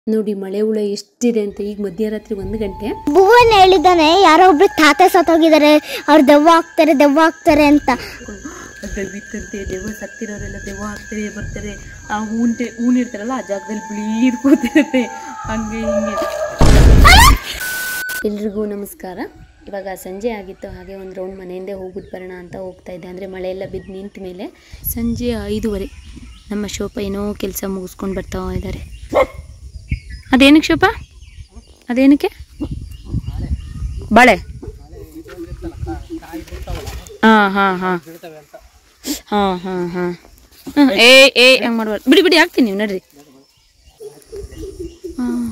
ನೋಡಿ ಮಳೆ ಹುಳ ಎಷ್ಟಿದೆ ಅಂತ ಈಗ ಮಧ್ಯರಾತ್ರಿ ಒಂದು ಗಂಟೆ ಭುವನ್ ಹೇಳಿದ್ದಾನೆ ಯಾರೋ ಒಬ್ರು ತಾತ ಸತ್ತೋಗಿದ್ದಾರೆ ಅವ್ರು ದೆವ್ವ ಆಗ್ತಾರೆ ದೆವ್ವ ಆಗ್ತಾರೆ ಅಂತ ಅದ್ರಲ್ಲಿ ಬಿತ್ತಂತೆ ದೆವ್ವ ಸತ್ತಿರೋರೆಲ್ಲ ದೆವ್ವ ಆಗ್ತಾರೆ ಬರ್ತಾರೆ ಆ ಹೂನ್ ಹೂನ್ ಇರ್ತಾರಲ್ಲ ಆ ಜಾಗದಲ್ಲಿ ಬಿಳೀದ್ ಕೂತಿರುತ್ತೆ ಹಂಗೆ ಹಿಂಗೆ ಎಲ್ರಿಗೂ ನಮಸ್ಕಾರ ಇವಾಗ ಸಂಜೆ ಆಗಿತ್ತು ಹಾಗೆ ಒಂದು ರೌಂಡ್ ಮನೆಯಿಂದೇ ಹೋಗ್ಬಿಟ್ಟು ಬರೋಣ ಅಂತ ಹೋಗ್ತಾ ಇದ್ದೆ ಅಂದರೆ ಮಳೆ ಎಲ್ಲ ಬಿದ್ದು ನಿಂತ ಮೇಲೆ ಸಂಜೆ ಐದೂವರೆ ನಮ್ಮ ಶೋಪ ಏನೋ ಕೆಲಸ ಮುಗಿಸ್ಕೊಂಡು ಬರ್ತಾ ಇದ್ದಾರೆ ಅದೇನಕ್ಕೆ ಶೋಪ ಅದೇನಕ್ಕೆ ಬಾಳೆ ಹಾಂ ಹಾಂ ಹಾಂ ಹಾಂ ಹಾಂ ಹಾಂ ಹಾಂ ಏ ಏ ಹಂಗೆ ಮಾಡ್ಬಾರ್ದು ಬಿಡಿ ಬಿಡಿ ಹಾಕ್ತೀನಿ ನೀವು ನಡ್ರಿ ಹಾಂ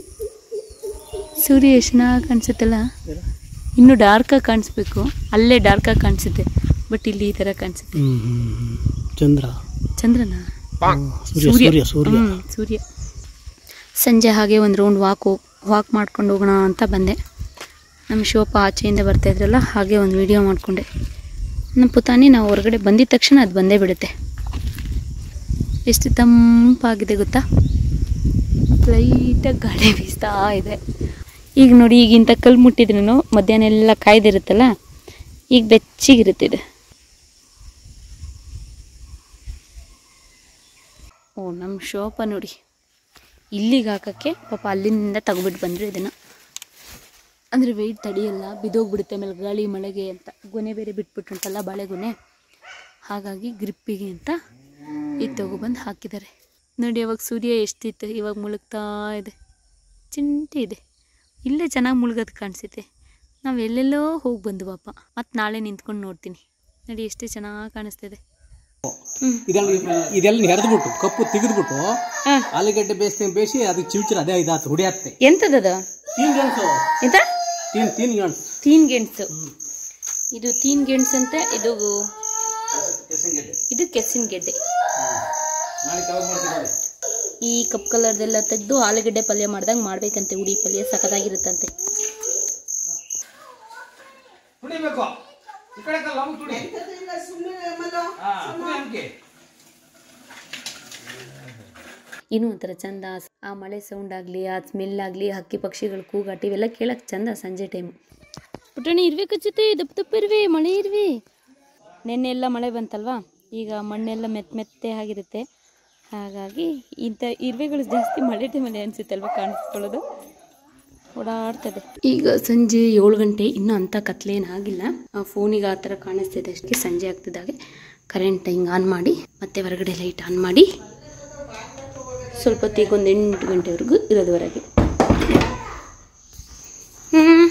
ಸೂರ್ಯ ಎಷ್ಟು ಚೆನ್ನಾಗಿ ಕಾಣಿಸುತ್ತಲ್ಲ ಇನ್ನೂ ಡಾರ್ಕಾಗಿ ಕಾಣಿಸ್ಬೇಕು ಅಲ್ಲೇ ಡಾರ್ಕಾಗಿ ಕಾಣಿಸುತ್ತೆ ಬಟ್ ಇಲ್ಲಿ ಈ ಥರ ಕಾಣಿಸುತ್ತೆ ಚಂದ್ರ ಚಂದ್ರನ ಸೂರ್ಯ ಸೂರ್ಯ ಸೂರ್ಯ ಹ್ಮ್, ಸೂರ್ಯ ಸಂಜೆ ಹಾಗೆ ಒಂದು ರೌಂಡ್ ವಾಕ್ ಹೋಗ್ ವಾಕ್ ಮಾಡ್ಕೊಂಡು ಹೋಗೋಣ ಅಂತ ಬಂದೆ ನಮ್ಮ ಶಿವಪ್ಪ ಆಚೆಯಿಂದ ಬರ್ತಾ ಇದ್ರಲ್ಲ ಹಾಗೆ ಒಂದು ವಿಡಿಯೋ ಮಾಡಿಕೊಂಡೆ ನಮ್ಮ ಪುತಾನಿ ನಾವು ಹೊರಗಡೆ ಬಂದಿದ ತಕ್ಷಣ ಅದು ಬಂದೇ ಬಿಡುತ್ತೆ ಎಷ್ಟು ತಂಪಾಗಿದೆ ಗೊತ್ತಾ ಲೈಟಾಗಿ ಗಾಳಿ ಬೀಸ್ತಾ ಇದೆ ಈಗ ನೋಡಿ ಈಗ ಇಂಥ ಕಲ್ಲು ಮುಟ್ಟಿದ್ರೂ ಮಧ್ಯಾಹ್ನ ಎಲ್ಲ ಕಾಯ್ದಿರುತ್ತಲ್ಲ ಈಗ ಬೆಚ್ಚಿಗಿರುತ್ತೆ ಇದು ಓ ನಮ್ಮ ಶೋಪ ನೋಡಿ ಇಲ್ಲಿಗೆ ಹಾಕೋಕ್ಕೆ ಪಾಪ ಅಲ್ಲಿಂದ ತೆಗ್ಬಿಟ್ಟು ಬಂದರು ಇದನ್ನು ಅಂದರೆ ವೆಯ್ಟ್ ತಡೆಯಲ್ಲ ಬಿದ್ದೋಗ್ಬಿಡುತ್ತೆ ಆಮೇಲೆ ಗಾಳಿ ಮಳೆಗೆ ಅಂತ ಗೊನೆ ಬೇರೆ ಬಿಟ್ಬಿಟ್ಟುಂಟಲ್ಲ ಬಾಳೆಗೊನೆ ಹಾಗಾಗಿ ಗ್ರಿಪ್ಪಿಗೆ ಅಂತ ಇದು ತಗೊಬಂದು ಹಾಕಿದ್ದಾರೆ ನೋಡಿ ಅವಾಗ ಸೂರ್ಯ ಎಷ್ಟಿತ್ತು ಇವಾಗ ಮುಳುಗ್ತಾ ಇದೆ ಚಿಂಟಿ ಇದೆ ಇಲ್ಲೇ ಚೆನ್ನಾಗಿ ಮುಳುಗೋದು ಕಾಣಿಸುತ್ತೆ ನಾವು ಎಲ್ಲೆಲ್ಲೋ ಹೋಗಿ ಬಂದು ಪಾಪ ಮತ್ತು ನಾಳೆ ನಿಂತ್ಕೊಂಡು ನೋಡ್ತೀನಿ ನೋಡಿ ಎಷ್ಟು ಚೆನ್ನಾಗಿ ಕಾಣಿಸ್ತಿದೆ ಇದೆಲ್ಲ ಇದೆಲ್ಲ ಹೆರೆದ್ಬಿಟ್ಟು ಕಪ್ಪು ತೆಗೆದ್ಬಿಟ್ಟು ಹಾಂ ಆಲೂಗಡ್ಡೆ ಬೇಯಿಸ್ತೀನಿ ಬೇಯಿಸಿ ಅದಕ್ಕೆ ಚಿಮ್ಚಿರ ಅದೇ ಇದಾತು ಹುಡಿಯತ್ತೆ ಎಂಥದದು ತೀನ್ ಗೆಣಸು ಎಂತ ತೀನ್ ತೀನ್ ಗೆಣಸು ತೀನ್ ಗೆಣಸು ಇದು ತೀನ್ ಗೆಣಸು ಅಂತ ಇದು ಇದು ಕೆಸಿನ ಗೆಡ್ಡೆ ನಾಳೆ ಕವಾಗ ಮಾಡ್ತಿದ್ದಾರೆ ಈ ಕಪ್ ಕಲರ್ದೆಲ್ಲ ತೆಗೆದು ಆಲೂಗಡ್ಡೆ ಪಲ್ಯ ಮಾಡ್ದಂಗೆ ಮಾಡ್ಬೇಕಂತೆ ಉಡಿ ಪಲ್ಯ ಸಖತ್ತಾಗಿರುತ್ತಂತೆ ತುಡಿಬೇಕು ಈ ಕಡೆ ಕಲ್ಲ ಅವು ತುಡಿ ಹಾ, ತುಡಿ ಹಂಗೆ. ಇನ್ನೂ ಒಂಥರ ಚಂದ ಆ ಮಳೆ ಸೌಂಡ್ ಆಗಲಿ ಆ ಸ್ಮೆಲ್ ಆಗಲಿ ಹಕ್ಕಿ ಪಕ್ಷಿಗಳು ಕೂಗಾಟ ಇವೆಲ್ಲ ಕೇಳಕ್ಕೆ ಚಂದ ಸಂಜೆ ಟೈಮು ಪುಟ್ಟಣಿ ಇರ್ವೆ ಕಚ್ಚುತ್ತೆ ದಪ್ಪ ದಪ್ಪ ಇರ್ವೆ ಮಳೆ ಇರ್ವೆ ನೆನ್ನೆ ಎಲ್ಲ ಮಳೆ ಬಂತಲ್ವಾ ಈಗ ಮಣ್ಣೆಲ್ಲ ಮೆತ್ತ ಮೆತ್ತೆ ಆಗಿರುತ್ತೆ ಹಾಗಾಗಿ ಇಂಥ ಇರುವೆಗಳು ಜಾಸ್ತಿ ಮಳೆ ಟೈಮಲ್ಲಿ ಅನಿಸುತ್ತೆ ಅಲ್ವಾ ಕಾಣಿಸ್ಕೊಳ್ಳೋದು ಓಡಾಡ್ತದೆ ಈಗ ಸಂಜೆ ಏಳು ಗಂಟೆ ಇನ್ನೂ ಅಂಥ ಕತ್ಲೇನಾಗಿಲ್ಲ ಫೋನಿಗೆ ಆ ಥರ ಕಾಣಿಸ್ತಿದೆ ಅಷ್ಟಕ್ಕೆ ಸಂಜೆ ಆಗ್ತಿದ್ದಾಗೆ ಕರೆಂಟ್ ಹಿಂಗೆ ಆನ್ ಮಾಡಿ ಮತ್ತೆ ಹೊರಗಡೆ ಲೈಟ್ ಆನ್ ಮಾಡಿ ಸ್ವಲ್ಪ ಹೊತ್ತಿಗೆ ಒಂದು ಎಂಟು ಗಂಟೆವರೆಗೂ ಇರೋದುವರೆಗೆ ಹ್ಞೂ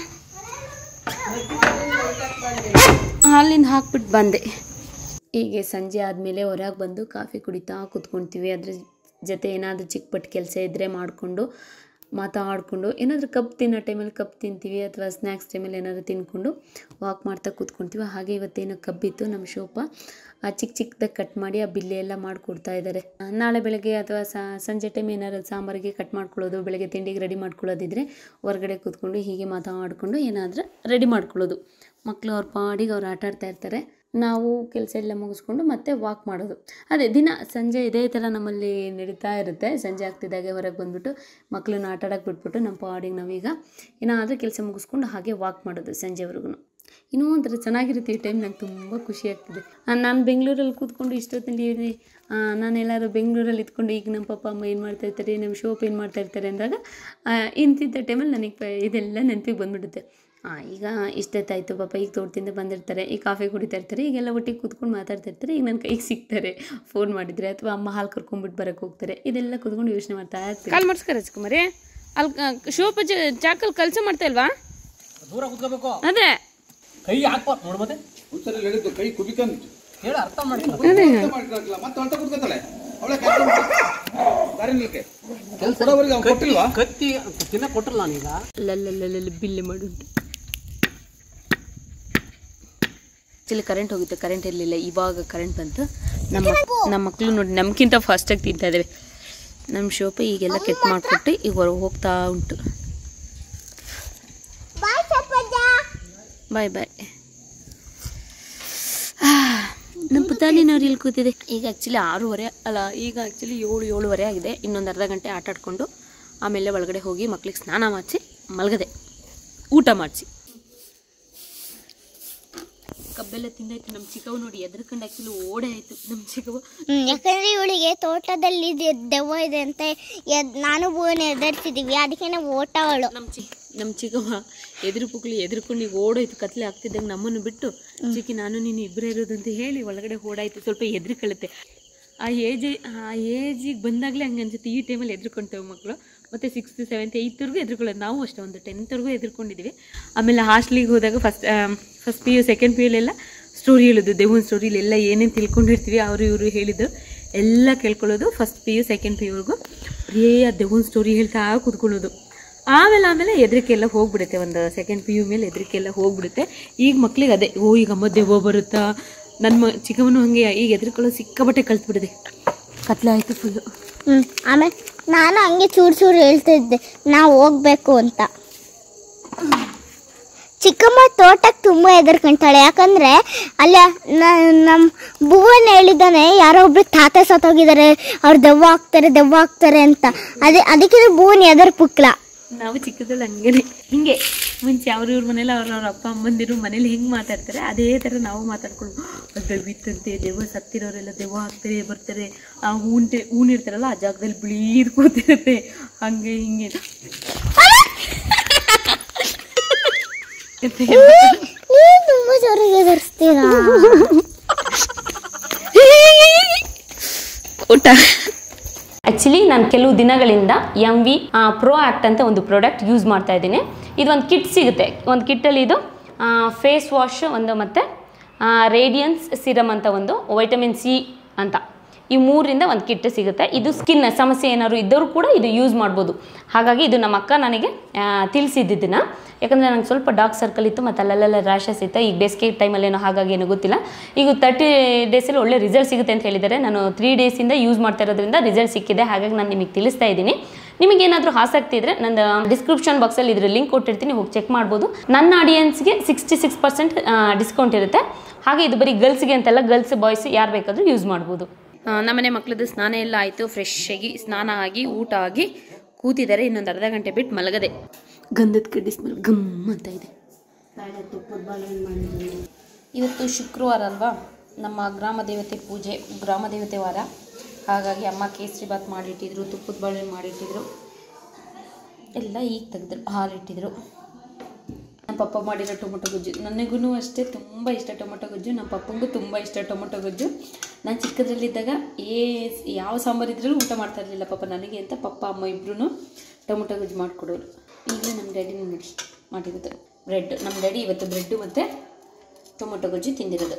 ಅಲ್ಲಿಂದ ಹಾಕ್ಬಿಟ್ಟು ಬಂದೆ ಹೀಗೆ ಸಂಜೆ ಆದಮೇಲೆ ಹೊರಗೆ ಬಂದು ಕಾಫಿ ಕುಡಿತಾ ಕೂತ್ಕೊಳ್ತೀವಿ ಅದ್ರ ಜೊತೆ ಏನಾದರೂ ಚಿಕ್ಕ ಪಟ್ಟ ಕೆಲಸ ಇದ್ದರೆ ಮಾಡಿಕೊಂಡು ಮಾತಾಡಿಕೊಂಡು ಏನಾದರೂ ಕಪ್ ತಿನ್ನೋ ಟೈಮಲ್ಲಿ ಕಪ್ ತಿಂತೀವಿ ಅಥವಾ ಸ್ನ್ಯಾಕ್ಸ್ ಟೈಮಲ್ಲಿ ಏನಾದರೂ ತಿನ್ಕೊಂಡು ವಾಕ್ ಮಾಡ್ತಾ ಕೂತ್ಕೊಳ್ತೀವಿ ಹಾಗೆ ಇವತ್ತೇನೋ ಕಬ್ಬಿತ್ತು ನಮ್ಮ ಶೋಪ ಆ ಚಿಕ್ಕ ಚಿಕ್ಕದಾಗಿ ಕಟ್ ಮಾಡಿ ಆ ಬಿಲ್ಲೆ ಎಲ್ಲ ಮಾಡಿಕೊಡ್ತಾ ಇದ್ದಾರೆ ಆ, ನಾಳೆ ಬೆಳಗ್ಗೆ ಅಥವಾ ಸಂಜೆ ಟೈಮ್ ಏನಾದ್ರು ಸಾಂಬಾರಿಗೆ ಕಟ್ ಮಾಡ್ಕೊಳ್ಳೋದು ಬೆಳಗ್ಗೆ ತಿಂಡಿಗೆ ರೆಡಿ ಮಾಡ್ಕೊಳ್ಳೋದಿದ್ರೆ ಹೊರಗಡೆ ಕೂತ್ಕೊಂಡು ಹೀಗೆ ಮಾತಾಡಿಕೊಂಡು ಏನಾದರೂ ರೆಡಿ ಮಾಡ್ಕೊಳ್ಳೋದು ಮಕ್ಕಳು ಅವ್ರ ಪಾಡಿಗೆ ಅವ್ರು ಆಟ ಆಡ್ತಾ ಇರ್ತಾರೆ ನಾವು ಕೆಲಸ ಎಲ್ಲ ಮುಗಿಸ್ಕೊಂಡು ಮತ್ತೆ ವಾಕ್ ಮಾಡೋದು ಅದೇ ದಿನ ಸಂಜೆ ಇದೇ ಥರ ನಮ್ಮಲ್ಲಿ ನಡೀತಾ ಇರುತ್ತೆ ಸಂಜೆ ಆಗ್ತಿದ್ದಾಗೆ ಹೊರಗೆ ಬಂದ್ಬಿಟ್ಟು ಮಕ್ಕಳನ್ನ ಆಟ ಆಡೋಕೆ ಬಿಟ್ಬಿಟ್ಟು ನಮ್ಮ ಪಾಡಿಗೆ ನಾವೀಗ ಏನಾದರೂ ಕೆಲಸ ಮುಗಿಸ್ಕೊಂಡು ಹಾಗೆ ವಾಕ್ ಮಾಡೋದು ಸಂಜೆವರೆಗೂ ಇನ್ನೂ ಒಂಥರ ಚೆನ್ನಾಗಿರುತ್ತೆ ಈ ಟೈಮ್ ನಂಗೆ ತುಂಬ ಖುಷಿ ಆಗ್ತಿದೆ ನಾನು ಬೆಂಗಳೂರಲ್ಲಿ ಕೂತ್ಕೊಂಡು ಇಷ್ಟೊತ್ತಲ್ಲಿ ನಾನು ಎಲ್ಲರೂ ಬೆಂಗಳೂರಲ್ಲಿ ಇದ್ಕೊಂಡು ಈಗ ನಮ್ಮ ಪಪ್ಪ ಅಮ್ಮ ಏನು ಮಾಡ್ತಾ ಇರ್ತಾರೆ ನಮ್ಮ ಶೋಪ್ ಏನು ಮಾಡ್ತಾ ಇರ್ತಾರೆ ಅಂದಾಗ ಆ, ಇಂತಿದ್ದ ಟೈಮಲ್ಲಿ ನನಗೆ ಪ ಇದೆಲ್ಲ ನೆನಪಿಗೆ ಬಂದ್ಬಿಡುತ್ತೆ ಹಾಂ ಈಗ ಇಷ್ಟೊತ್ತಾಯಿತು ಪಾಪ ಈಗ ತೋಟದಿಂದ ಬಂದಿರ್ತಾರೆ ಈಗ ಕಾಫಿ ಕುಡಿತಾ ಇರ್ತಾರೆ ಈಗೆಲ್ಲ ಒಟ್ಟಿಗೆ ಕೂತ್ಕೊಂಡು ಮಾತಾಡ್ತಾ ಇರ್ತಾರೆ ಈಗ ನನ್ನ ಕೈಗೆ ಸಿಗ್ತಾರೆ ಫೋನ್ ಮಾಡಿದರೆ ಅಥವಾ ಅಮ್ಮ ಹಾಲು ಕರ್ಕೊಂಡ್ಬಿಟ್ಟು ಬರೋಕ್ಕೆ ಹೋಗ್ತಾರೆ ಇದೆಲ್ಲ ಕೂತ್ಕೊಂಡು ಯೋಚನೆ ಮಾಡ್ತಾ ಇರ್ತೀನಿ ಕಾಲ್ ಮಾಡಿಸ್ಕೊ ರಾಜ್ಕುಮಾರಿ ಅಲ್ಲಿ ಶೋಪ ಚಾಕಲ್ ಕೆಲಸ ಮಾಡ್ತಾ ಇಲ್ವಾ ದೂರ ಕುತ್ಕೋಬೇಕು ಅದೇ ಕೈ ಹಾಕ್ಬಾರ್ದು ನೋಡು ಮತ್ತೆ ಒಂದ್ಸಲ ಹೇಳಿದ್ದು ಕೈ ಕುಬಿಕಂತ ಹೇಳಿ ಅರ್ಥ ಮಾಡ್ಕೊ ಮಾಡ್ಕೊಳಕ್ಲ ಮತ್ತೆ ಹೊಂಟ ಕುತ್ಕೊತಾಳೆ ಅವಳೆ ದಾರಿ ನಿಲ್ಕೆ ಕೊಡೋವರೆಗೆ ಅವ್ನು ಕೊಟ್ಟಿಲ್ವಾ ಕತ್ತಿ ತಿನ್ನ ಕೊಟ್ಟಿಲ್ಲ ನಾನೀಗ ಲಲ್ಲಲ್ಲಲ್ಲಿ ಬಿಲ್ಲೆ ಮಾಡುಂಟು ಆ್ಯಕ್ಚುಲಿ ಕರೆಂಟ್ ಹೋಗಿತ್ತು ಕರೆಂಟ್ ಇರಲಿಲ್ಲ ಇವಾಗ ಕರೆಂಟ್ ಬಂತು ನಮ್ಮ ನಮ್ಮ ಮಕ್ಕಳು ನೋಡಿ ನಮ್ಗಿಂತ ಫಾಸ್ಟಾಗಿ ತಿಂತಾ ಇದ್ದಾವೆ ನಮ್ಮ ಶೋಪ ಈಗೆಲ್ಲ ಕೆಟ್ ಮಾಡಿಕೊಟ್ಟು ಈಗ ಹೊರಗೆ ಹೋಗ್ತಾ ಉಂಟು ಬಾಯ್ ಸಪ್ಪಜ್ಜ ಬಾಯ್ ಬಾಯ್ ನಮ್ಮ ಪುತಾಲಿನವ್ರು ಇಲ್ಲಿ ಕೂತಿದೆ ಈಗ ಆ್ಯಕ್ಚುಲಿ ಆರೂವರೆ ಅಲ್ಲ ಈಗ ಆ್ಯಕ್ಚುಲಿ ಏಳು ಏಳುವರೆ ಆಗಿದೆ ಇನ್ನೊಂದು ಅರ್ಧ ಗಂಟೆ ಆಟ ಆಡಿಕೊಂಡು ಆಮೇಲೆ ಒಳಗಡೆ ಹೋಗಿ ಮಕ್ಳಿಗೆ ಸ್ನಾನ ಮಾಡಿಸಿ ಮಲಗದೆ ಊಟ ಮಾಡಿಸಿ ಕಬ್ಬೆಲ್ಲ ತಿಂದಾಯ್ತು ನಮ್ಮ ಚಿಕ್ಕವ್ ನೋಡಿ ಎದ್ರಕಂಡು ಆ್ಯಕ್ಚುಲಿ ಓಡೇ ಆಯಿತು ನಮ್ಮ ಚಿಕ್ಕವ ಹ್ಮ್, ಯಾಕಂದ್ರೆ ಇವಳಿಗೆ ತೋಟದಲ್ಲಿ ದೆ- ದೆವ್ವ ಇದೆ ಅಂತ ಎದ್- ನಾನು ಭುವನ ಎದುರಿಸಿದೀವಿ ಅದಕ್ಕೆ ನಾವು ಓಟವಳು ನಮ್ಮ ಚಿ ನಮ್ಮ ಚಿಕ್ಕವ್ವ ಎದುರು ಪುಕ್ಲಿ ಎದುರ್ಕೊಂಡು ಈಗ ಓಡೋಯ್ತು ಕತ್ಲೆ ಆಗ್ತಿದ್ದಂಗೆ ನಮ್ಮನ್ನು ಬಿಟ್ಟು ಚಿಕ್ಕಿ ನಾನು ನೀನು ಇಬ್ಬರೇ ಇರೋದು ಅಂತ ಹೇಳಿ ಒಳಗಡೆ ಓಡಾಯ್ತು ಸ್ವಲ್ಪ ಎದ್ರಿಕೊಳ್ಳುತ್ತೆ ಆ ಏಜ್ ಆ ಏಜಿಗೆ ಬಂದಾಗಲೇ ಹಂಗೆ ಅನ್ಸುತ್ತೆ ಈ ಟೈಮಲ್ಲಿ ಎದ್ರುಕೊಂತೇವೆ ಮಕ್ಕಳು ಮತ್ತು ಸಿಕ್ಸ್ತ್ ಸೆವೆಂತ್ ಏಯ್ತ್ವರೆಗೂ ಎದ್ರುಕೊಳ್ಳೋದು ನಾವು ಅಷ್ಟೇ ಒಂದು ಟೆಂತ್ವರೆಗೂ ಎದ್ರುಕೊಂಡಿದ್ದೀವಿ ಆಮೇಲೆ ಹಾಸ್ಟ್ಲಿಗೆ ಹೋದಾಗ first first P U second P ಯುಲೆಲ್ಲ ಸ್ಟೋರಿ ಹೇಳೋದು ದೇವನ ಸ್ಟೋರಿಲೆಲ್ಲ ಏನೇನು ತಿಳ್ಕೊಂಡಿರ್ತೀವಿ ಅವರು ಇವರು ಹೇಳಿದ್ದು ಎಲ್ಲ ಕೇಳ್ಕೊಳ್ಳೋದು first P U second P ಯುವರೆಗೂ ಬರೀ ಆ ದೇವನ ಸ್ಟೋರಿ ಹೇಳ್ತಾ ಕೂತ್ಕೊಳ್ಳೋದು ಆಮೇಲೆ ಆಮೇಲೆ ಹೆದರಿಕೆ ಎಲ್ಲ ಹೋಗ್ಬಿಡುತ್ತೆ ಒಂದು ಸೆಕೆಂಡ್ ಪಿ ಯು ಮೇಲೆ ಹೆದರಿಕೆ ಎಲ್ಲ ಹೋಗ್ಬಿಡುತ್ತೆ ಈಗ ಮಕ್ಳಿಗೆ ಅದೇ ಓ ಈಗ ಅಮ್ಮ ದೆವ್ವ ಬರುತ್ತಾ ನನ್ನ ಮ ಚಿಕ್ಕವನು ಹಾಗೆ ಈಗ ಹೆದರ್ಕೊಳ್ಳೋದು ಸಿಕ್ಕಾಬಟ್ಟೆ ಕಲ್ತ್ಬಿಡಿದೆ ಕತ್ಲೆ ಆಯಿತು ಫುಲ್ಲು ಹ್ಮ್ ಆಮೇಲೆ ನಾನು ಹಂಗೆ ಚೂರು ಚೂರು ಹೇಳ್ತಿದ್ದೆ ನಾವು ಹೋಗ್ಬೇಕು ಅಂತ ಚಿಕ್ಕಮ್ಮ ತೋಟಕ್ಕೆ ತುಂಬ ಹೆದರ್ಕೊಂತಾಳೆ ಯಾಕಂದ್ರೆ ಅಲ್ಲ ನಮ್ಮ ಭುವನ್ ಹೇಳಿದ್ದಾನೆ ಯಾರೋ ಒಬ್ರು ತಾತ ಸತ್ತೋಗಿದ್ದಾರೆ ಅವ್ರು ದೆವ್ವ ಆಗ್ತಾರೆ ದೆವ್ವ ಆಗ್ತಾರೆ ಅಂತ ಅದೇ ಅದಕ್ಕೆ ಭುವನ್ ಎದರ್ ಪುಕ್ಲ ನಾವು ಚಿಕ್ಕದಲ್ಲಿ ಹಂಗೇನೆ ಹಿಂಗೆ ಮುಂಚೆ ಅವ್ರ ಇವ್ರ ಮನೇಲಿ ಅವ್ರವ್ರ ಅಪ್ಪ ಅಮ್ಮಂದಿರು ಮನೇಲಿ ಹೆಂಗೆ ಮಾತಾಡ್ತಾರೆ ಅದೇ ಥರ ನಾವು ಮಾತಾಡ್ಕೊಂಡು ದೆವ್ವಿತ್ತಂತೆ ದೆವ್ವ ಸತ್ತಿರೋರೆಲ್ಲ ದೆವ್ವ ಆಗ್ತಾರೆ ಬರ್ತಾರೆ ಆ ಹೂನ್ಟೆ ಹೂನ್ ಇರ್ತಾರಲ್ಲ ಆ ಜಾಗದಲ್ಲಿ ಬಿಳೀರ್ ಕೂತಿರುತ್ತೆ ಹಂಗೆ ಹಿಂಗೆ ಅಂತ ಹೇಳ್ಬಿಟ್ಟು ನೀವು ತುಂಬ ಜೋರಾಗಿ ಎದುರಿಸ್ತೀರಾ ಊಟ ಆ್ಯಕ್ಚುಲಿ ನಾನು ಕೆಲವು ದಿನಗಳಿಂದ ಎಮ್ ವಿ ಪ್ರೋ ಆ್ಯಕ್ಟ್ ಅಂತ ಒಂದು ಪ್ರಾಡಕ್ಟ್ ಯೂಸ್ ಮಾಡ್ತಾ ಇದ್ದೀನಿ ಇದು ಒಂದು ಕಿಟ್ ಸಿಗುತ್ತೆ ಒಂದು ಕಿಟ್ಟಲ್ಲಿ ಇದು ಫೇಸ್ ವಾಶ್ ಒಂದು ಮತ್ತು ರೇಡಿಯನ್ಸ್ ಸಿರಮ್ ಅಂತ ಒಂದು ವೈಟಮಿನ್ ಸಿ ಅಂತ ಈ ಮೂರಿಂದ ಒಂದು ಕಿಟ್ ಸಿಗುತ್ತೆ ಇದು ಸ್ಕಿನ್ ಸಮಸ್ಯೆ ಏನಾದ್ರು ಇದ್ದವರು ಕೂಡ ಇದು ಯೂಸ್ ಮಾಡ್ಬೋದು ಹಾಗಾಗಿ ಇದು ನಮ್ಮ ಅಕ್ಕ ನನಗೆ ತಿಳಿಸಿದ್ದನ್ನ ಯಾಕಂದರೆ ನಂಗೆ ಸ್ವಲ್ಪ ಡಾರ್ಕ್ ಸರ್ಕಲ್ ಇತ್ತು ಮತ್ತು ಅಲ್ಲೆಲ್ಲ ರ್ಯಾಷಸ್ ಇತ್ತು ಈಗ ಬೇಸಿಗೆ ಟೈಮಲ್ಲಿ ಏನೋ ಹಾಗಾಗಿ ಏನೋ ಗೊತ್ತಿಲ್ಲ ಈಗ ತರ್ಟಿ ಡೇಸಲ್ಲಿ ಒಳ್ಳೆ ರಿಸಲ್ಟ್ ಸಿಗುತ್ತೆ ಅಂತ ಹೇಳಿದ್ದಾರೆ ನಾನು ತ್ರೀ ಡೇಸಿಂದ ಯೂಸ್ ಮಾಡ್ತಾ ಇರೋದ್ರಿಂದ ರಿಸಲ್ಟ್ ಸಿಕ್ಕಿದೆ ಹಾಗಾಗಿ ನಾನು ನಿಮಗೆ ತಿಳಿಸ್ತಾ ಇದ್ದೀನಿ ನಿಮಗೇನಾದರೂ ಆಸಕ್ತಿ ಇದ್ದರೆ ನನ್ನ ಡಿಸ್ಕ್ರಿಪ್ಷನ್ ಬಾಕ್ಸಲ್ಲಿ ಇದ್ರ ಲಿಂಕ್ ಕೊಟ್ಟಿರ್ತೀನಿ ಹೋಗಿ ಚೆಕ್ ಮಾಡ್ಬೋದು ನನ್ನ ಆಡಿಯನ್ಸ್ಗೆ ಸಿಕ್ಸ್ಟಿ ಸಿಕ್ಸ್ ಪರ್ಸೆಂಟ್ ಡಿಸ್ಕೌಂಟ್ ಇರುತ್ತೆ ಹಾಗೆ ಇದು ಬರೀ ಗರ್ಲ್ಸ್ಗೆ ಅಂತಲ್ಲ ಗರ್ಲ್ಸ್ ಬಾಯ್ಸ್ ಯಾರು ಬೇಕಾದರೂ ಯೂಸ್ ಮಾಡ್ಬೋದು ನಮ್ಮನೆ ಮಕ್ಕಳದ್ದು ಸ್ನಾನ ಎಲ್ಲ ಆಯಿತು ಫ್ರೆಶ್ ಆಗಿ ಸ್ನಾನ ಆಗಿ ಊಟ ಆಗಿ ಕೂತಿದ್ದಾರೆ ಇನ್ನೊಂದು ಅರ್ಧ ಗಂಟೆ ಬಿಟ್ಟು ಮಲಗದೆ ಗಂಧದ ಕಡ್ಡಿ ಸ್ಮೆಲ್ ಗಮ್ ಅಂತ ಇದೆ ಇವತ್ತು ಶುಕ್ರವಾರ ಅಲ್ವಾ ನಮ್ಮ ಗ್ರಾಮ ದೇವತೆ ಪೂಜೆ ಗ್ರಾಮ ದೇವತೆ ವಾರ ಹಾಗಾಗಿ ಅಮ್ಮ ಕೇಸರಿ ಬಾತ್ ಮಾಡಿಟ್ಟಿದ್ರು ತುಪ್ಪದ ಬಾಳೆಹಣ್ಣು ಮಾಡಿಟ್ಟಿದ್ರು ಎಲ್ಲ ಈಗ ತೆಗೆದ್ರು ಹಾಲಿಟ್ಟಿದ್ರು ನಮ್ಮ ಪಪ್ಪ ಮಾಡಿರೋ ಟೊಮೊಟೊ ಗೊಜ್ಜು ನನಗೂ ಅಷ್ಟೇ ತುಂಬ ಇಷ್ಟ ಟೊಮೊಟೊ ಗೊಜ್ಜು ನಮ್ಮ ಪಪ್ಪಂಗೂ ತುಂಬ ಇಷ್ಟ ಟೊಮೊಟೊ ಗೊಜ್ಜು ನಾನು ಚಿಕ್ಕದ್ರಲ್ಲಿದ್ದಾಗ ಏ ಯಾವ ಸಾಂಬಾರು ಇದ್ರೂ ಊಟ ಮಾಡ್ತಾ ಇರಲಿಲ್ಲ ಪಾಪ ನನಗೆ ಅಂತ ಪಪ್ಪ ಅಮ್ಮ ಇಬ್ಬರೂ ಟೊಮೊಟೊ ಗೊಜ್ಜು ಮಾಡಿಕೊಡೋರು ಈಗಲೂ ನಮ್ಮ ಡ್ಯಾಡಿನೂ ನೋಡಿ ಮಾಡಿರೋದು ಬ್ರೆಡ್ ನಮ್ಮ ಡ್ಯಾಡಿ ಇವತ್ತು ಬ್ರೆಡ್ಡು ಮತ್ತು ಟೊಮೊಟೊ ಗೊಜ್ಜು ತಿಂದಿರೋದು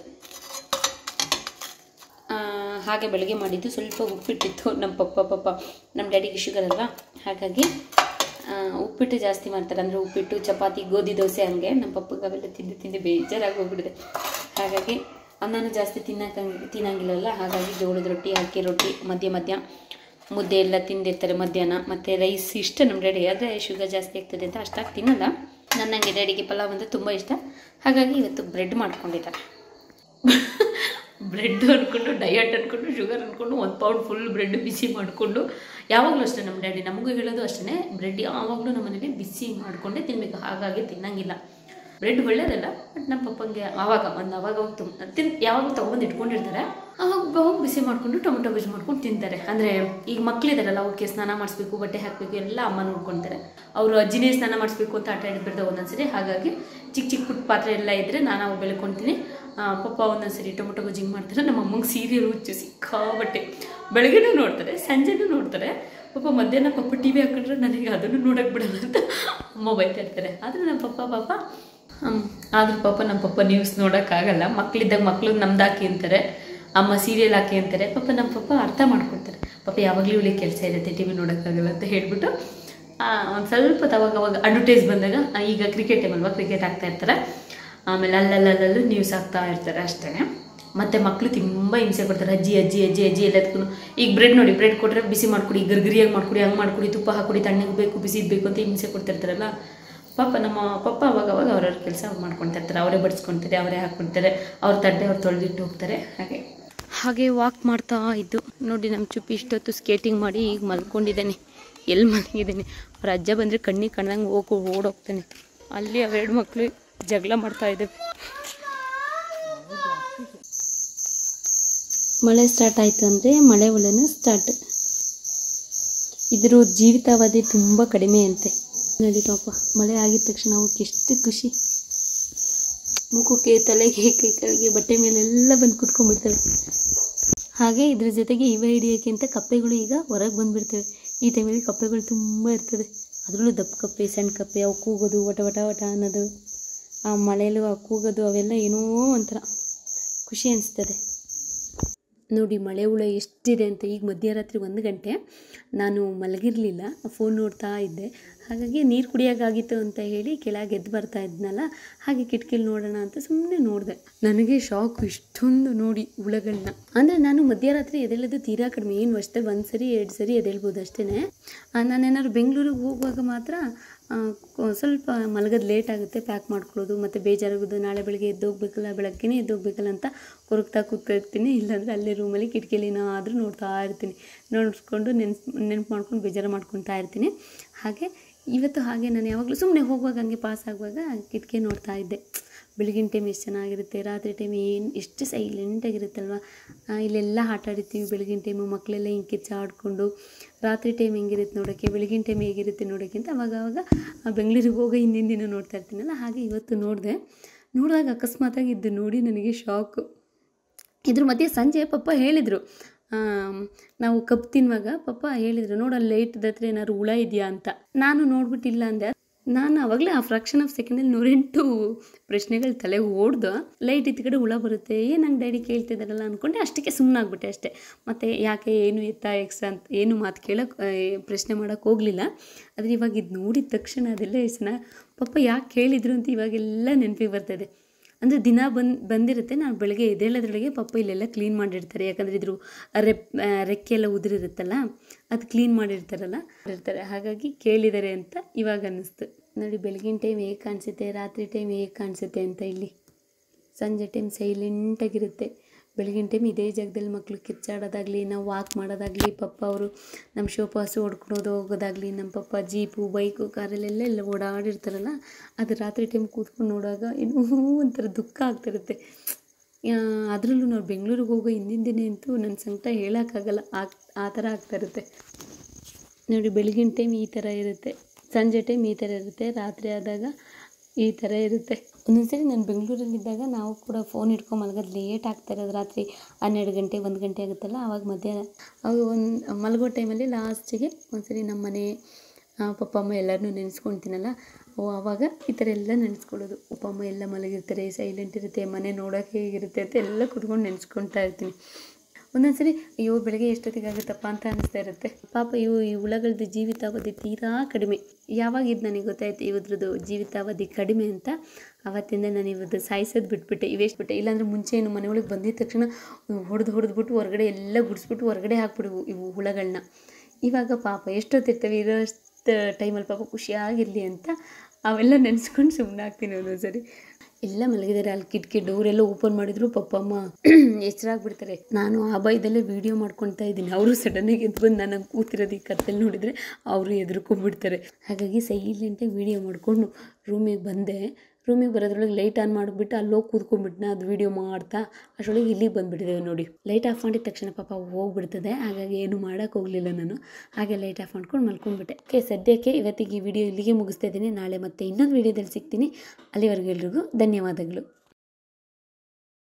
ಆ, ಹಾಗೆ ಬೆಳಗ್ಗೆ ಮಾಡಿದ್ದು ಸ್ವಲ್ಪ ಉಪ್ಪಿಟ್ಟಿತ್ತು ನಮ್ಮ ಪಪ್ಪ ಪಪ್ಪ ನಮ್ಮ ಡ್ಯಾಡಿಗೆ ಶುಗರ್ ಅಲ್ವಾ ಹಾಗಾಗಿ ಆ, ಉಪ್ಪಿಟ್ಟು ಜಾಸ್ತಿ ಮಾಡ್ತಾರೆ ಅಂದರೆ ಉಪ್ಪಿಟ್ಟು ಚಪಾತಿ ಗೋಧಿ ದೋಸೆ ಹಂಗೆ ನಮ್ಮ ಪಪ್ಪಗೆ ಅವೆಲ್ಲ ತಿಂದು ತಿಂದು ಬೇಜಾರಾಗಿ ಹೋಗ್ಬಿಟ್ಟಿದೆ ಹಾಗಾಗಿ ಅನ್ನನೂ ಜಾಸ್ತಿ ತಿನ್ನಕ್ಕಂಗೆ ತಿನ್ನಂಗಿಲ್ಲಲ್ಲ ಹಾಗಾಗಿ ಜೋಳದ ರೊಟ್ಟಿ ಅಕ್ಕಿ ರೊಟ್ಟಿ ಮಧ್ಯ ಮಧ್ಯ ಮುದ್ದೆ ಎಲ್ಲ ತಿಂದಿರ್ತಾರೆ ಮಧ್ಯಾಹ್ನ ಮತ್ತು ರೈಸ್ ಇಷ್ಟ ನಮ್ಮ ಡ್ಯಾಡಿ ಆದರೆ ಶುಗರ್ ಜಾಸ್ತಿ ಆಗ್ತದೆ ಅಂತ ಅಷ್ಟಾಗಿ ತಿನ್ನಲ್ಲ ನನ್ನಂಗೆ ಡ್ಯಾಡಿಗೆ ಪಲಾವ್ ಅಂದರೆ ತುಂಬ ಇಷ್ಟ ಹಾಗಾಗಿ ಇವತ್ತು ಬ್ರೆಡ್ ಮಾಡ್ಕೊಂಡಿದ್ದಾರೆ ಬ್ರೆಡ್ ಅಂದ್ಕೊಂಡು ಡಯಟ್ ಅಂದ್ಕೊಂಡು ಶುಗರ್ ಅಂದ್ಕೊಂಡು ಒಂದು ಪೌಂಡ್ ಫುಲ್ ಬ್ರೆಡ್ ಬಿಸಿ ಮಾಡಿಕೊಂಡು ಯಾವಾಗಲೂ ಅಷ್ಟೇ ನಮ್ಮ ಡ್ಯಾಡಿ ನಮಗೂ ಹೇಳೋದು ಅಷ್ಟೇ ಬ್ರೆಡ್ ಯಾವಾಗಲೂ ನಮ್ಮ ಮನೇಲಿ ಬಿಸಿ ಮಾಡಿಕೊಂಡೇ ತಿನ್ನಬೇಕು ಹಾಗಾಗಿ ತಿನ್ನಂಗಿಲ್ಲ ಬ್ರೆಡ್ ಒಳ್ಳೇದಲ್ಲ ಬಟ್ ನಮ್ಮ ಪಪ್ಪಂಗೆ ಆವಾಗ ಒಂದು ಅವಾಗ ಅವಾಗ ತುಂಬ ತಿನ್ ಯಾವಾಗ ತೊಗೊಂಡು ಇಟ್ಕೊಂಡಿರ್ತಾರೆ ಅವಾಗ ಅವಾಗ ಬಿಸಿ ಮಾಡಿಕೊಂಡು ಟೊಮೊಟೊ ಗೊಜ್ಜು ಮಾಡ್ಕೊಂಡು ತಿಂತಾರೆ ಅಂದರೆ ಈಗ ಮಕ್ಕಳಿದಾರಲ್ಲ ಅವಕ್ಕೆ ಸ್ನಾನ ಮಾಡಿಸ್ಬೇಕು ಬಟ್ಟೆ ಹಾಕಬೇಕು ಎಲ್ಲ ಅಮ್ಮ ನೋಡ್ಕೊತಾರೆ ಅವರು ಅಜ್ಜಿನೇ ಸ್ನಾನ ಮಾಡಿಸ್ಬೇಕು ಅಂತ ಆಟ ಆಡಿಬಿಡ್ತಾರೆ ಒಂದೊಂದ್ಸರಿ ಹಾಗಾಗಿ ಚಿಕ್ಕ ಚಿಕ್ಕ ಪುಟ್ಟ ಪಾತ್ರೆ ಎಲ್ಲ ಇದ್ದರೆ ನಾನು ಅವು ಬೆಳ್ಕೊತೀನಿ ಆ, ಪಪ್ಪ ಒಂದೊಂದ್ಸರಿ ಟೊಮೊಟೊ ಗೊಜ್ಜು ಹಿಂಗೆ ಮಾಡ್ತಾರೆ ನಮ್ಮ ಅಮ್ಮಂಗೆ ಸೀರಿಯಲ್ ಹುಚ್ಚು ಸಿಕ್ಕಾಬಟ್ಟೆ ಬೆಳಗ್ಗೆನೂ ನೋಡ್ತಾರೆ ಸಂಜೆನೂ ನೋಡ್ತಾರೆ ಪಾಪ ಮಧ್ಯಾಹ್ನ ಪಪ್ಪ ಟಿ ವಿ ಹಾಕೊಂಡ್ರೆ ನನಗೆ ಅದನ್ನು ನೋಡೋಕೆ ಬಿಡಲ್ಲ ಅಂತ ಅಮ್ಮ ಬೈತಾ ಇರ್ತಾರೆ ಆದರೆ ನಮ್ಮ ಪಪ್ಪ ಪಾಪ ಹ್ಮ್. ಆದ್ರೂ ಪಾಪ ನಮ್ಮ ಪಪ್ಪ ನ್ಯೂಸ್ ನೋಡೋಕ್ಕಾಗಲ್ಲ ಮಕ್ಕಳಿದ್ದಾಗ ಮಕ್ಕಳು ನಮ್ದು ಹಾಕಿ ಅಂತಾರೆ ಅಮ್ಮ ಸೀರಿಯಲ್ ಹಾಕಿ ಅಂತಾರೆ ಪಾಪ ನಮ್ಮ ಪಪ್ಪ ಅರ್ಥ ಮಾಡ್ಕೊಳ್ತಾರೆ ಪಾಪ ಯಾವಾಗಲೂ ಇವಳಿಗೆ ಕೆಲಸ ಇರುತ್ತೆ ಟಿ ವಿ ನೋಡೋಕ್ಕಾಗಲ್ಲ ಅಂತ ಹೇಳ್ಬಿಟ್ಟು ಒಂದು ಸ್ವಲ್ಪ ಹೊತ್ತು ಅವಾಗ ಅವಾಗ ಅಡ್ವರ್ಟೈಸ್ ಬಂದಾಗ ಆ, ಈಗ ಕ್ರಿಕೆಟ್ ಟೈಮ್ ಅಲ್ವಾ ಕ್ರಿಕೆಟ್ ಆಗ್ತಾ ಇರ್ತಾರೆ ಆಮೇಲೆ ಅಲ್ಲಲ್ಲಲ್ಲೂ ನ್ಯೂಸ್ ಆಗ್ತಾ ಇರ್ತಾರೆ ಅಷ್ಟೇ ಮತ್ತು ಮಕ್ಕಳು ತುಂಬ ಹಿಂಸೆ ಕೊಡ್ತಾರೆ ಅಜ್ಜಿ ಅಜ್ಜಿ ಅಜ್ಜಿ ಅಜ್ಜಿ ಎಲ್ಲದಕ್ಕೂ ಈಗ ಬ್ರೆಡ್ ನೋಡಿ ಬ್ರೆಡ್ ಕೊಟ್ಟರೆ ಬಿಸಿ ಮಾಡ್ಕೊಡಿ ಗರ್ಗರಿಯಾಗಿ ಮಾಡ್ಕೊಡಿ ಹಂಗೆ ಮಾಡ್ಕೊಡಿ ತುಪ್ಪ ಹಾಕೊಡಿ ತಣ್ಣಗೆ ಬೇಕು ಬಿಸಿ ಬೇಕು ಅಂತ ಹಿಂಸೆ ಕೊಡ್ತಿರ್ತಾರಲ್ಲ ಪಾಪ ನಮ್ಮ ಪಪ್ಪ ಅವಾಗ ಅವಾಗ ಅವ್ರವ್ರ ಕೆಲಸ ಮಾಡ್ಕೊಳ್ತಾ ಇರ್ತಾರೆ ಅವರೇ ಬಡಿಸ್ಕೊಳ್ತಾರೆ ಅವರೇ ಹಾಕ್ಕೊಳ್ತಾರೆ ಅವ್ರ ತಟ್ಟೆ ಅವ್ರು ತೊಳೆದಿಟ್ಟು ಹೋಗ್ತಾರೆ ಹಾಗೆ ಹಾಗೆ ವಾಕ್ ಮಾಡ್ತಾ ಇದ್ದು ನೋಡಿ ನಮ್ಮ ಚುಪ್ಪಿ ಇಷ್ಟೊತ್ತು ಸ್ಕೇಟಿಂಗ್ ಮಾಡಿ ಈಗ ಮಲ್ಕೊಂಡಿದ್ದಾನೆ ಎಲ್ಲಿ ಮಲಗಿದ್ದೀನಿ ಅವ್ರ ಅಜ್ಜ ಬಂದರೆ ಕಣ್ಣಿಗೆ ಕಣ್ದಂಗೆ ಹೋಗಿ ಓಡೋಗ್ತಾನೆ ಅಲ್ಲಿ ಅವೆರಡು ಮಕ್ಕಳು ಜಗಳ ಮಾಡ್ತಾ ಇದ್ದೇವೆ ಮಳೆ ಸ್ಟಾರ್ಟ್ ಆಯಿತು ಅಂದರೆ ಮಳೆ ಹುಳನು ಸ್ಟಾರ್ಟ್ ಇದ್ರ ಜೀವಿತಾವಧಿ ತುಂಬ ಕಡಿಮೆ ಅಂತೆ ನೋಡಿ ಪಾಪ ಮಳೆ ಆಗಿದ ತಕ್ಷಣ ಅವಕ್ಕೆ ಎಷ್ಟು ಖುಷಿ ಮುಖಕ್ಕೆ ತಲೆಗೆ ಕೈ ಕೆಳಗೆ ಬಟ್ಟೆ ಮೇಲೆಲ್ಲ ಬಂದು ಕುತ್ಕೊಂಡ್ಬಿಡ್ತವೆ ಹಾಗೆ ಇದ್ರ ಜೊತೆಗೆ ಇವೆ ಹಿಡಿಯೋಕ್ಕೆ ಅಂತ ಕಪ್ಪೆಗಳು ಈಗ ಹೊರಗೆ ಬಂದುಬಿಡ್ತವೆ ಈ ಟೈಮಲ್ಲಿ ಕಪ್ಪೆಗಳು ತುಂಬ ಇರ್ತದೆ ಅದರಲ್ಲೂ ದಪ್ಪ ಕಪ್ಪೆ ಸಣ್ಣ ಕಪ್ಪೆ ಅವು ಕೂಗೋದು ವಟ ವಟ ವಟ ಅನ್ನೋದು ಆ ಮಳೆಯಲ್ಲೂ ಆ ಕೂಗೋದು ಅವೆಲ್ಲ ಏನೋ ಒಂಥರ ಖುಷಿ ಅನಿಸ್ತದೆ ನೋಡಿ ಮಳೆ ಹುಳ ಎಷ್ಟಿದೆ ಅಂತ ಈಗ ಮಧ್ಯರಾತ್ರಿ ಒಂದು ಗಂಟೆ ನಾನು ಮಲಗಿರಲಿಲ್ಲ ಫೋನ್ ನೋಡ್ತಾ ಇದ್ದೆ ಹಾಗಾಗಿ ನೀರು ಕುಡಿಯೋಕ್ಕಾಗಿತ್ತು ಅಂತ ಹೇಳಿ ಕೆಳಗೆ ಎದ್ದು ಬರ್ತಾ ಇದ್ನಲ್ಲ ಹಾಗೆ ಕಿಟಕಿಲಿ ನೋಡೋಣ ಅಂತ ಸುಮ್ಮನೆ ನೋಡಿದೆ ನನಗೆ ಶಾಕ್ ಇಷ್ಟೊಂದು ನೋಡಿ ಹುಳಗಳನ್ನ ಅಂದರೆ ನಾನು ಮಧ್ಯರಾತ್ರಿ ಎದ್ದೇಳೋದು ತೀರಾ ಕಡಿಮೆ ಏನು ವರ್ಷದಲ್ಲಿ ಒಂದು ಸರಿ ಎರಡು ಸರಿ ಎದ್ದೇಳ್ಬೋದು ಅಷ್ಟೇ ನಾನೇನಾದ್ರು ಬೆಂಗಳೂರಿಗೆ ಹೋಗುವಾಗ ಮಾತ್ರ ಆ, ಕೊ- ಸ್ವಲ್ಪ ಮಲಗೋದು ಲೇಟ್ ಆಗುತ್ತೆ ಪ್ಯಾಕ್ ಮಾಡ್ಕೊಳ್ಳೋದು ಮತ್ತು ಬೇಜಾರಾಗೋದು ನಾಳೆ ಬೆಳಗ್ಗೆ ಎದ್ದೋಗ್ಬೇಕಲ್ಲ ಬೆಳಗ್ಗೆನೇ ಎದ್ದೋಗ್ಬೇಕಲ್ಲ ಅಂತ ಕೊರಗ್ತಾ ಕೂತ್ಕೊಳ್ತೀನಿ ಇಲ್ಲಾಂದರೆ ಅಲ್ಲೇ ರೂಮಲ್ಲಿ ಕಿಟಕಿಯಲ್ಲಿ ಏನಾದರೂ ನೋಡ್ತಾ ಇರ್ತೀನಿ ನೋಡಿಸ್ಕೊಂಡು ನೆನ್ಸ್ ನೆನ್ಪು ಮಾಡ್ಕೊಂಡು ಬೇಜಾರು ಮಾಡ್ಕೊತಾ ಇರ್ತೀನಿ ಹಾಗೆ ಇವತ್ತು ಹಾಗೆ ನಾನು ಯಾವಾಗಲೂ ಸುಮ್ಮನೆ ಹೋಗುವಾಗ ಹಂಗೆ ಪಾಸ್ ಆಗುವಾಗ ಕಿಟಕಿ ನೋಡ್ತಾ ಇದ್ದೆ ಬೆಳಗಿನ ಟೈಮ್ ಎಷ್ಟು ಚೆನ್ನಾಗಿರುತ್ತೆ ರಾತ್ರಿ ಟೈಮ್ ಏನು ಎಷ್ಟು ಸೈಲೆಂಟಾಗಿರುತ್ತಲ್ವ ಆ, ಇಲ್ಲೆಲ್ಲ ಆಟ ಆಡಿರ್ತೀವಿ ಬೆಳಗಿನ ಟೈಮು ಮಕ್ಕಳೆಲ್ಲ ಹಿಂಗೆ ಕಿಚ್ಚಾಡ್ಕೊಂಡು ರಾತ್ರಿ ಟೈಮ್ ಹೆಂಗಿರುತ್ತೆ ನೋಡೋಕ್ಕೆ ಬೆಳಗಿನ ಟೈಮ್ ಹೇಗಿರುತ್ತೆ ನೋಡೋಕ್ಕೆ ಅಂತ ಅವಾಗ ಅವಾಗ ಆ ಬೆಂಗಳೂರಿಗೆ ಹೋಗೋ ಹಿಂದಿನ ದಿನ ನೋಡ್ತಾ ಇರ್ತೀನಲ್ಲ ಹಾಗೆ ಇವತ್ತು ನೋಡಿದೆ ನೋಡಿದಾಗ ಅಕಸ್ಮಾತಾಗಿ ಇದ್ದು ನೋಡಿ ನನಗೆ ಶಾಕು ಇದ್ರ ಮಧ್ಯೆ ಸಂಜೆ ಪಪ್ಪ ಹೇಳಿದರು ನಾವು ಕಪ್ ತಿನ್ನುವಾಗ ಪಪ್ಪ ಹೇಳಿದರು ನೋಡು ಅಲ್ಲಿ ಲೈಟ್ ಹತ್ರ ಏನಾದ್ರು ಹುಳ ಇದೆಯಾ ಅಂತ ನಾನು ನೋಡ್ಬಿಟ್ಟಿಲ್ಲ ಅಂದೆ ನಾನು ಅವಾಗಲೇ ಆ ಫ್ರಾಕ್ಷನ್ ಆಫ್ ಸೆಕೆಂಡಲ್ಲಿ ನೂರೆಂಟು ಪ್ರಶ್ನೆಗಳು ತಲೆ ಓಡ್ದು ಲೈಟ್ ಇತ್ತ ಕಡೆ ಹುಳ ಬರುತ್ತೆ ಏನು ನಂಗೆ ಡ್ಯಾಡಿ ಕೇಳ್ತಿದ್ದಾರಲ್ಲ ಅಂದ್ಕೊಂಡೆ ಅಷ್ಟಕ್ಕೆ ಸುಮ್ಮನಾಗ್ಬಿಟ್ಟೆ ಅಷ್ಟೇ ಮತ್ತು ಯಾಕೆ ಏನು ಎತ್ತ ಎಕ್ಸ್ಟ್ರಾ ಅಂತ ಏನು ಮಾತು ಕೇಳೋಕೆ ಪ್ರಶ್ನೆ ಮಾಡೋಕೆ ಹೋಗಲಿಲ್ಲ ಆದರೆ ಇವಾಗ ಇದು ನೋಡಿದ ತಕ್ಷಣ ಅದೆಲ್ಲ ಎಷ್ಟು ಚೆನ್ನಾಗಿ ಪಪ್ಪ ಯಾಕೆ ಕೇಳಿದ್ರು ಅಂತ ಇವಾಗೆಲ್ಲ ನೆನಪಿಗೆ ಬರ್ತದೆ ಅಂದರೆ ದಿನ ಬಂದು ಬಂದಿರುತ್ತೆ ನಾನು ಬೆಳಗ್ಗೆ ಎದ್ದೇಳೋದ್ರೊಳಗೆ ಪಪ್ಪ ಇಲ್ಲೆಲ್ಲ ಕ್ಲೀನ್ ಮಾಡಿರ್ತಾರೆ ಯಾಕಂದರೆ ಇದ್ರ ರೆಪ್ ಆ, ರೆಕ್ಕೆ ಎಲ್ಲ ಉದುರಿರುತ್ತಲ್ಲ ಅದು ಕ್ಲೀನ್ ಮಾಡಿರ್ತಾರಲ್ಲ ಇರ್ತಾರೆ ಹಾಗಾಗಿ ಕೇಳಿದ್ದಾರೆ ಅಂತ ಇವಾಗ ಅನ್ನಿಸ್ತು ನೋಡಿ ಬೆಳಗಿನ ಟೈಮ್ ಹೇಗೆ ಕಾಣಿಸುತ್ತೆ ರಾತ್ರಿ ಟೈಮ್ ಹೇಗೆ ಕಾಣಿಸುತ್ತೆ ಅಂತ ಇಲ್ಲಿ ಸಂಜೆ ಟೈಮ್ ಸೈಲೆಂಟಾಗಿರುತ್ತೆ ಬೆಳಗಿನ ಟೈಮ್ ಇದೇ ಜಾಗದಲ್ಲಿ ಮಕ್ಕಳು ಕಿರ್ಚಾಡೋದಾಗಲಿ ನಾವು ವಾಕ್ ಮಾಡೋದಾಗಲಿ ಪಪ್ಪ ಅವರು ನಮ್ಮ ಶೋಪ ಹಸು ಹೊಡ್ಕೊಳೋದು ಹೋಗೋದಾಗಲಿ ನಮ್ಮ ಪಪ್ಪ ಜೀಪು ಬೈಕು ಕಾರಲ್ಲೆಲ್ಲ ಎಲ್ಲ ಓಡಾಡಿರ್ತಾರಲ್ಲ ಅದು ರಾತ್ರಿ ಟೈಮ್ ಕೂತ್ಕೊಂಡು ನೋಡುವಾಗ ಏನೋ ಒಂಥರ ದುಃಖ ಆಗ್ತಿರುತ್ತೆ ಅದರಲ್ಲೂ ನಾವು ಬೆಂಗಳೂರಿಗೆ ಹೋಗೋ ಹಿಂದಿನ ದಿನ ಅಂತೂ ನನ್ನ ಸಂಕಟ ಹೇಳೋಕ್ಕಾಗಲ್ಲ ಆ ಆ ಥರ ಆಗ್ತಾ ಇರುತ್ತೆ ನೋಡಿ ಬೆಳಗಿನ ಟೈಮ್ ಈ ಥರ ಇರುತ್ತೆ ಸಂಜೆ ಟೈಮ್ ಈ ಥರ ಇರುತ್ತೆ ರಾತ್ರಿ ಆದಾಗ ಈ ಥರ ಇರುತ್ತೆ ಒಂದೊಂದ್ಸರಿ ನಾನು ಬೆಂಗಳೂರಲ್ಲಿದ್ದಾಗ ನಾವು ಕೂಡ ಫೋನ್ ಹಿಡ್ಕೊಂಡು ಮಲಗೋದು ಲೇಟ್ ಆಗ್ತಾ ಇರೋದು ರಾತ್ರಿ ಹನ್ನೆರಡು ಗಂಟೆ ಒಂದು ಗಂಟೆ ಆಗುತ್ತಲ್ಲ ಆವಾಗ ಮಧ್ಯಾಹ್ನ ಅವಾಗ ಒಂದು ಮಲಗೋ ಟೈಮಲ್ಲಿ ಲಾಸ್ಟಿಗೆ ಒಂದ್ಸರಿ ನಮ್ಮ ಮನೆ ಆ, ಪಪ್ಪ ಅಮ್ಮ ಎಲ್ಲರನ್ನೂ ನೆನೆಸ್ಕೊಳ್ತೀನಲ್ಲ ಓ ಆವಾಗ ಈ ಥರ ಎಲ್ಲ ನೆನೆಸ್ಕೊಳ್ಳೋದು ಪಪ್ಪ ಅಮ್ಮ ಎಲ್ಲ ಮಲಗಿರ್ತಾರೆ ಸೈಲೆಂಟ್ ಇರುತ್ತೆ ಮನೆ ನೋಡೋಕೆ ಹೇಗಿರುತ್ತೆ ಅಂತ ಎಲ್ಲ ಕುತ್ಕೊಂಡು ನೆನೆಸ್ಕೊಳ್ತಾ ಇರ್ತೀನಿ ಒಂದೊಂದ್ಸರಿ ಅಯ್ಯೋ ಬೆಳಗ್ಗೆ ಎಷ್ಟೊತ್ತಿಗೆ ಆಗುತ್ತಪ್ಪ ಅಂತ ಅನಿಸ್ತಾ ಇರುತ್ತೆ ಪಾಪ ಇವು ಈ ಹುಳಗಳದ್ದು ಜೀವಿತಾವಧಿ ತೀರಾ ಕಡಿಮೆ ಯಾವಾಗ ಇದು ನನಗೆ ಗೊತ್ತಾಯ್ತು ಇವ್ರದ್ದು ಜೀವಿತಾವಧಿ ಕಡಿಮೆ ಅಂತ ಅವತ್ತಿಂದ ನಾನು ಇವತ್ತು ಸಾಯಿಸೋದು ಬಿಟ್ಬಿಟ್ಟೆ ಇವೆಷ್ಟು ಬಿಟ್ಟೆ ಇಲ್ಲಾಂದ್ರೆ ಮುಂಚೆ ಏನು ಮನೆ ಒಳಗೆ ಬಂದಿದ ತಕ್ಷಣ ಹೊಡೆದು ಹೊಡೆದ್ಬಿಟ್ಟು ಹೊರಗಡೆ ಎಲ್ಲ ಗುಡಿಸ್ಬಿಟ್ಟು ಹೊರಗಡೆ ಹಾಕ್ಬಿಡುವು ಇವು ಹುಳಗಳನ್ನ ಇವಾಗ ಪಾಪ ಎಷ್ಟೊತ್ತಿರ್ತವೆ ಇರೋಷ್ಟು ಟೈಮಲ್ಲಿ ಪಾಪ ಖುಷಿಯಾಗಿರಲಿ ಅಂತ ಅವೆಲ್ಲ ನೆನೆಸ್ಕೊಂಡು ಸುಮ್ಮನೆ ಆಗ್ತೀನಿ ಒಂದೊಂದ್ಸರಿ ಎಲ್ಲ ಮಲಗಿದ್ದಾರೆ ಅಲ್ಲಿ ಕಿಟಕಿ ಡೋರ್ ಎಲ್ಲ ಓಪನ್ ಮಾಡಿದ್ರು ಪಪ್ಪ ಅಮ್ಮ ಎಚ್ಚರಾಗ್ಬಿಡ್ತಾರೆ ನಾನು ಆ ಭಯದಲ್ಲೇ ವೀಡಿಯೋ ಮಾಡ್ಕೊತಾ ಇದ್ದೀನಿ ಅವರು ಸಡನ್ನಾಗಿ ಎದ್ದು ಬಂದು ನನಗೆ ಕೂತಿರೋದು ಈ ಕತ್ತಲ್ಲಿ ನೋಡಿದರೆ ಅವರು ಎದುರ್ಕೊಂಡ್ಬಿಡ್ತಾರೆ ಹಾಗಾಗಿ ಸೈಲೆಂಟಾಗಿ ವೀಡಿಯೋ ಮಾಡಿಕೊಂಡು ರೂಮಿಗೆ ಬಂದೆ ರೂಮಿಗೆ ಬರೋದ್ರೊಳಗೆ ಲೈಟ್ ಆನ್ ಮಾಡಿಬಿಟ್ಟು ಅಲ್ಲೋಗಿ ಕೂತ್ಕೊಂಡ್ಬಿಟ್ನ ಅದು ವೀಡಿಯೋ ಮಾಡ್ತಾ ಅಷ್ಟರೊಳಗೆ ಇಲ್ಲಿಗೆ ಬಂದುಬಿಟ್ಟಿದ್ದೇವೆ ನೋಡಿ ಲೈಟ್ ಆಫ್ ಮಾಡಿದ ತಕ್ಷಣ ಪಾಪ ಹೋಗ್ಬಿಡ್ತದೆ ಹಾಗಾಗಿ ಏನು ಮಾಡೋಕ್ಕೆ ಹೋಗಲಿಲ್ಲ ನಾನು ಹಾಗೆ ಲೈಟ್ ಆಫ್ ಮಾಡ್ಕೊಂಡು ಮಲ್ಕೊಂಡ್ಬಿಟ್ಟೆ ಓಕೆ ಸದ್ಯಕ್ಕೆ ಇವತ್ತಿಗೆ ಈ ವಿಡಿಯೋ ಇಲ್ಲಿಗೆ ಮುಗಿಸ್ತಾ ಇದ್ದೀನಿ ನಾಳೆ ಮತ್ತೆ ಇನ್ನೊಂದು ವೀಡಿಯೋದಲ್ಲಿ ಸಿಗ್ತೀನಿ ಅಲ್ಲಿವರೆಗೂ ಎಲ್ರಿಗೂ ಧನ್ಯವಾದಗಳು